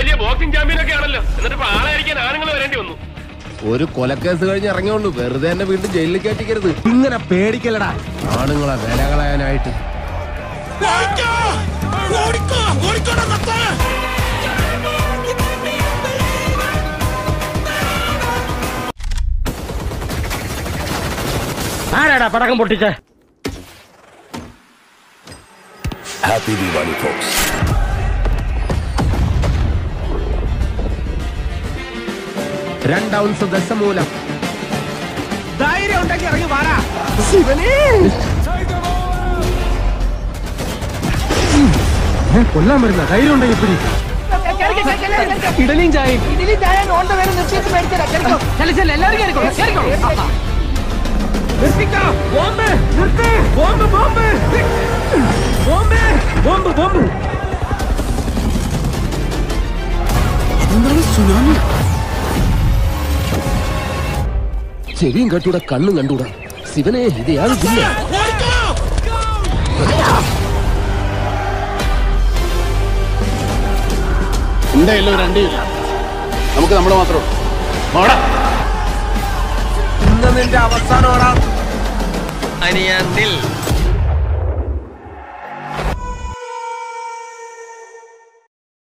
വലിയ boxing champion ഒക്കെ ആണല്ലോ എന്നിട്ട് ഇപ്പൊ ആളായിരിക്കാൻ ആണുങ്ങൾ വരേണ്ടി വന്നു ഒരു കൊലക്കേസ് കഴിഞ്ഞ് ഇറങ്ങിയുള്ളൂ വെറുതെ എന്നെ വീണ്ടും ജയിലിൽ കയറ്റിക്കരുത് ഇങ്ങനെ പേടിക്കലടാ ആണുങ്ങളെ വില കളയാനായിട്ട് ആരാടാ പടക്കം പൊട്ടിച്ചേ Happy Diwali, folks. രണ്ടൗൺസ് ദശമൂലം ധൈര്യം ഉണ്ടെങ്കിൽ ഇറങ്ങി വാടാ കൊല്ലാൻ വരുന്ന ധൈര്യം ഉണ്ടെങ്കിൽ പിടി ഇഡലിയും ചായ ഇതിൽ ഞാൻ ഓണ്ട വേറെ നിർത്തിയിട്ട് മേടിച്ചതാ കേട്ടോ ചെല്ല ചെല്ല എല്ലാവരും കേറിക്കോളൂ കേറിക്കോളൂ ബോംബ് നിർത്ത് bomb bomb bomb bomb bomb ചെവിയും കട്ടൂടെ കണ്ണും കണ്ടൂടാ ശിവനെ ഇത് യാതൊന്നില്ല എന്റെ കയ്യിലും രണ്ടില്ല നമുക്ക് നമ്മൾ മാത്രം ഇന്ന് നിന്റെ അവസാനമാടാ അനിയാ നിൽ